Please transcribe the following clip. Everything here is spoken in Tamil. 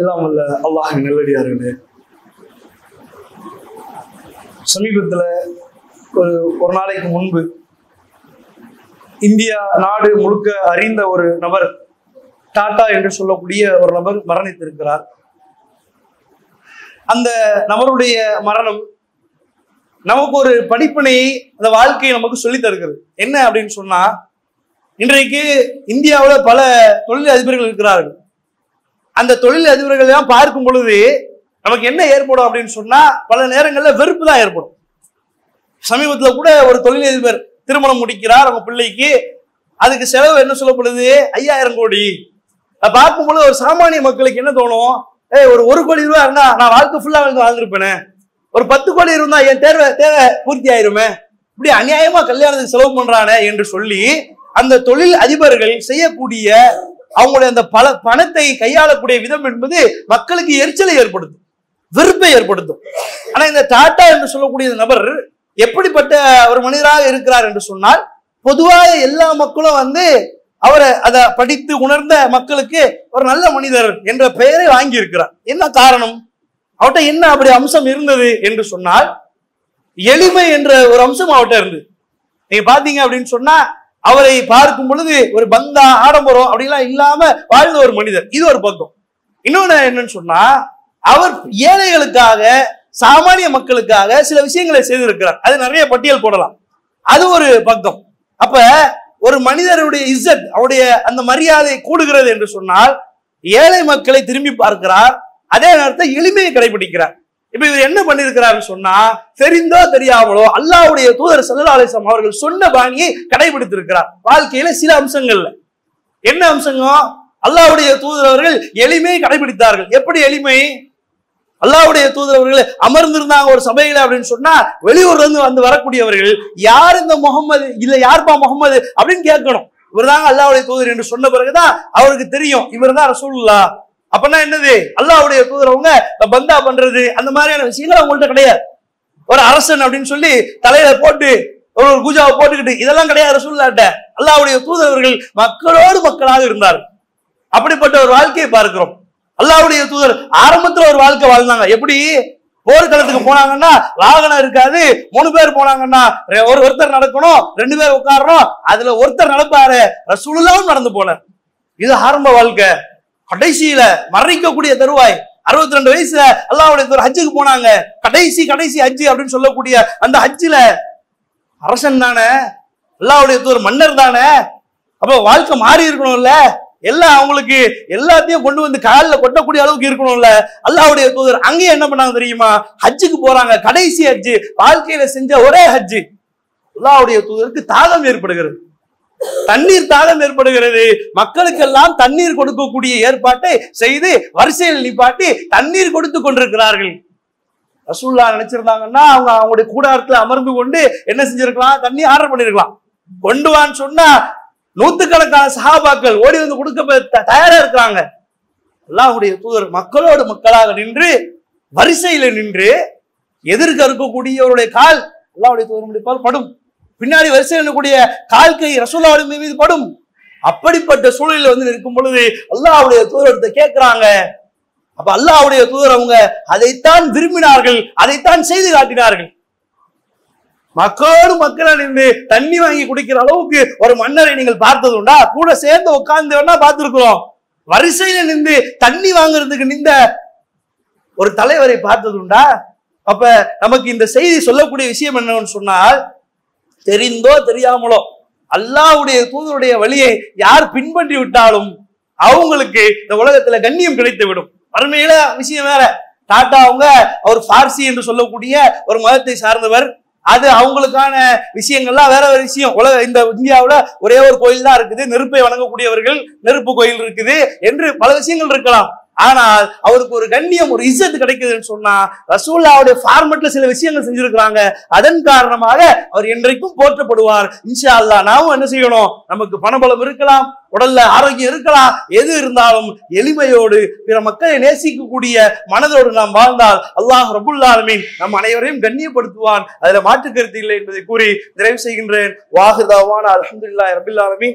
எல்லாம் வல்ல அல்லாஹ் நல்லடியார்களே சமீபத்துல ஒரு ஒரு நாளைக்கு முன்பு இந்தியா நாடு முழுக்க அறிந்த ஒரு நபர் டாடா என்று சொல்லக்கூடிய ஒரு நபர் மரணித்திருக்கிறார் அந்த நபருடைய மரணம் நமக்கு ஒரு படிப்பினையை அந்த வாழ்க்கையை நமக்கு சொல்லித் தருகிறது என்ன அப்படின்னு சொன்னா இன்றைக்கு இந்தியாவில் பல தொழில் அதிபர்கள் இருக்கிறார்கள் அந்த தொழில் அதிபர்கள் எல்லாம் பார்க்கும் பொழுது நமக்கு என்ன ஏற்படும் அப்படின்னு சொன்னா பல நேரங்களில் வெறுப்பு தான் ஏற்படும் சமீபத்தில் கூட ஒரு தொழிலதிபர் திருமணம் முடிக்கிறார் அவங்க பிள்ளைக்கு அதுக்கு செலவு என்ன சொல்லப்படுது ஐயாயிரம் கோடி அதை பார்க்கும் பொழுது ஒரு சாமானிய மக்களுக்கு என்ன தோணும் ஏய் ஒரு ஒரு கோடி ரூபாய் இருந்தா நான் வாழ்க்கை ஃபுல்லா வந்து வாழ்ந்திருப்பேனே ஒரு பத்து கோடி இருந்தா என் தேவை தேவை பூர்த்தி ஆயிருமே இப்படி அநியாயமா கல்யாணத்துக்கு செலவு பண்றானே என்று சொல்லி அந்த தொழில் அதிபர்கள் செய்யக்கூடிய அவங்களுடைய அந்த பல பணத்தை கையாளக்கூடிய விதம் என்பது மக்களுக்கு எரிச்சலை ஏற்படுத்தும் வெறுப்பை ஏற்படுத்தும் ஆனா இந்த டாடா என்று சொல்லக்கூடிய இந்த நபர் எப்படிப்பட்ட ஒரு மனிதராக இருக்கிறார் என்று சொன்னால் பொதுவாக எல்லா மக்களும் வந்து அவரை அதை படித்து உணர்ந்த மக்களுக்கு ஒரு நல்ல மனிதர் என்ற பெயரை வாங்கி இருக்கிறார் என்ன காரணம் அவர்கிட்ட என்ன அப்படி அம்சம் இருந்தது என்று சொன்னால் எளிமை என்ற ஒரு அம்சம் அவர்கிட்ட இருந்தது நீங்க பாத்தீங்க அப்படின்னு சொன்னா அவரை பார்க்கும் பொழுது ஒரு பந்தா ஆடம்பரம் அப்படிலாம் இல்லாம வாழ்ந்த ஒரு மனிதர் இது ஒரு பக்கம் இன்னொன்னு என்னன்னு சொன்னா அவர் ஏழைகளுக்காக சாமானிய மக்களுக்காக சில விஷயங்களை செய்திருக்கிறார் அது நிறைய பட்டியல் போடலாம் அது ஒரு பக்கம் அப்ப ஒரு மனிதருடைய இஸ்ஸத் அவருடைய அந்த மரியாதை கூடுகிறது என்று சொன்னால் ஏழை மக்களை திரும்பி பார்க்கிறார் அதே நேரத்தில் எளிமையை கடைபிடிக்கிறார் இப்ப இவர் என்ன பண்ணிருக்கிறாருன்னு சொன்னா தெரிந்தோ தெரியாமலோ அல்லாவுடைய தூதர் சல்லா அலிஸ்லாம் அவர்கள் சொன்ன பாணியை கடைபிடித்திருக்கிறார் வாழ்க்கையில சில அம்சங்கள்ல என்ன அம்சங்க அல்லாவுடைய தூதர் அவர்கள் எளிமையை கடைபிடித்தார்கள் எப்படி எளிமை அல்லாவுடைய தூதர் அவர்கள் அமர்ந்திருந்தாங்க ஒரு சபையில அப்படின்னு சொன்னா வெளியூர்ல இருந்து வந்து வரக்கூடியவர்கள் யார் இந்த முகமது இல்ல யார்பா முகமது அப்படின்னு கேட்கணும் இவர்தாங்க அல்லாவுடைய தூதர் என்று சொன்ன பிறகுதான் அவருக்கு தெரியும் இவர் தான் ரசூல்லா அப்பனா என்னது அல்லாவுடைய தூதர் அவங்க பந்தா பண்றது அந்த மாதிரியான விஷயங்கள் அவங்கள்ட்ட கிடையாது ஒரு அரசன் அப்படின்னு சொல்லி தலையில போட்டு ஒரு ஒரு பூஜாவை போட்டுக்கிட்டு இதெல்லாம் கிடையாது ரசூல்லாட்ட அல்லாவுடைய தூதரவர்கள் மக்களோடு மக்களாக இருந்தார் அப்படிப்பட்ட ஒரு வாழ்க்கையை பார்க்கிறோம் அல்லாவுடைய தூதர் ஆரம்பத்துல ஒரு வாழ்க்கை வாழ்ந்தாங்க எப்படி போர்க்களத்துக்கு போனாங்கன்னா வாகனம் இருக்காது மூணு பேர் போனாங்கன்னா ரெ- ஒரு ஒருத்தர் நடக்கணும் ரெண்டு பேர் உட்காரணும் அதுல ஒருத்தர் நடப்பாரு ரசூலுல்லாவும் நடந்து போனார் இது ஆரம்ப வாழ்க்கை கடைசியில மறைக்கக்கூடிய தருவாய் அறுபத்தி ரெண்டு வயசுல அல்லாவுடைய தூதர் ஹஜ்ஜுக்கு போனாங்க கடைசி கடைசி ஹஜ்ஜு அப்படின்னு சொல்லக்கூடிய அந்த ஹஜ்ஜில அரசன் தானே அல்லாவுடைய தூதர் மன்னர் தானே அப்ப வாழ்க்கை மாறி இருக்கணும்ல எல்லாம் அவங்களுக்கு எல்லாத்தையும் கொண்டு வந்து காலில் கொட்டக்கூடிய அளவுக்கு இருக்கணும்ல அல்லாவுடைய தூதர் அங்கேயும் என்ன பண்ணாங்க தெரியுமா ஹஜ்ஜுக்கு போறாங்க கடைசி ஹஜ்ஜு வாழ்க்கையில செஞ்ச ஒரே ஹஜ்ஜு அல்லாவுடைய தூதருக்கு தாகம் ஏற்படுகிறது தண்ணீர் தாகம் ஏற்படுகிறது மக்களுக்கெல்லாம் தண்ணீர் கொடுக்கக்கூடிய ஏற்பாட்டை செய்து வரிசையில் நிப்பாட்டி தண்ணீர் கொடுத்து கொண்டிருக்கிறார்கள் ரசூல்லா நினைச்சிருந்தாங்கன்னா அவங்க அவங்களுடைய கூடாரத்துல அமர்ந்து கொண்டு என்ன செஞ்சிருக்கலாம் தண்ணி ஆர்டர் பண்ணிருக்கலாம் கொண்டு வான்னு சொன்னா நூத்துக்கணக்கான சஹாபாக்கள் ஓடி வந்து கொடுக்க ப- த- தயாரா இருக்கிறாங்க அல்லாஹ்வுடைய தூதர் மக்களோடு மக்களாக நின்று வரிசையில நின்று எதிர்க்க இருக்கக்கூடியவருடைய கால் அல்லாஹ்வுடைய தூதருடைய பால் படும் பின்னாடி வரிசையில் இருக்கக்கூடிய கால் கை ரசூல்லாவுடைய மீது படும் அப்படிப்பட்ட சூழலில் வந்து நிற்கும் பொழுது அல்லாஹ்வுடைய தூதரத்தை கேட்கிறாங்க அப்ப அல்லாஹ்வுடைய தூதர் அவங்க அதைத்தான் விரும்பினார்கள் அதைத்தான் செய்து காட்டினார்கள் மக்களோடு மக்களா நின்று தண்ணி வாங்கி குடிக்கிற அளவுக்கு ஒரு மன்னரை நீங்கள் பார்த்தது உண்டா கூட சேர்ந்து உட்கார்ந்து வேணா பார்த்திருக்கிறோம் வரிசையில நின்று தண்ணி வாங்குறதுக்கு நின்ற ஒரு தலைவரை பார்த்தது உண்டா அப்ப நமக்கு இந்த செய்தி சொல்லக்கூடிய விஷயம் என்னன்னு சொன்னால் தெரிந்தோ தெரியாமலோ அல்லாஹ்வுடைய தூதருடைய வழியை யார் பின்பற்றி விட்டாலும் அவங்களுக்கு இந்த உலகத்துல கண்ணியம் கிடைத்து விடும் வறுமையில விஷயம் வேற டாட்டா அவங்க அவர் பார்சி என்று சொல்லக்கூடிய ஒரு மதத்தை சார்ந்தவர் அது அவங்களுக்கான விஷயங்கள்லாம் வேற ஒரு விஷயம் உலக இந்த இந்தியாவுல ஒரே ஒரு கோயில் தான் இருக்குது நெருப்பை வணங்கக்கூடியவர்கள் நெருப்பு கோயில் இருக்குது என்று பல விஷயங்கள் இருக்கலாம் ஆனால் அவருக்கு ஒரு கண்ணியம் ஒரு இஸ்ஸத் கிடைக்குதுன்னு சொன்னா ரசூல்லாவுடைய ஃபார்மெட்ல சில விஷயங்கள் செஞ்சிருக்கிறாங்க அதன் காரணமாக அவர் என்றைக்கும் போற்றப்படுவார் இன்ஷா அல்லாஹ் நாமும் என்ன செய்யணும் நமக்கு பணபலம் இருக்கலாம் உடல்ல ஆரோக்கியம் இருக்கலாம் எது இருந்தாலும் எளிமையோடு பிற மக்களை நேசிக்கக்கூடிய மனதோடு நாம் வாழ்ந்தால் அல்லாஹ் ரபுல் ஆலமீன் நம் அனைவரையும் கண்ணியப்படுத்துவான் அதுல மாற்று கருத்து இல்லை என்பதை கூறி நிறைவு செய்கின்றேன் வாகுதாவான அல்ஹம்துலில்லாஹி ரபில் ஆலமீன்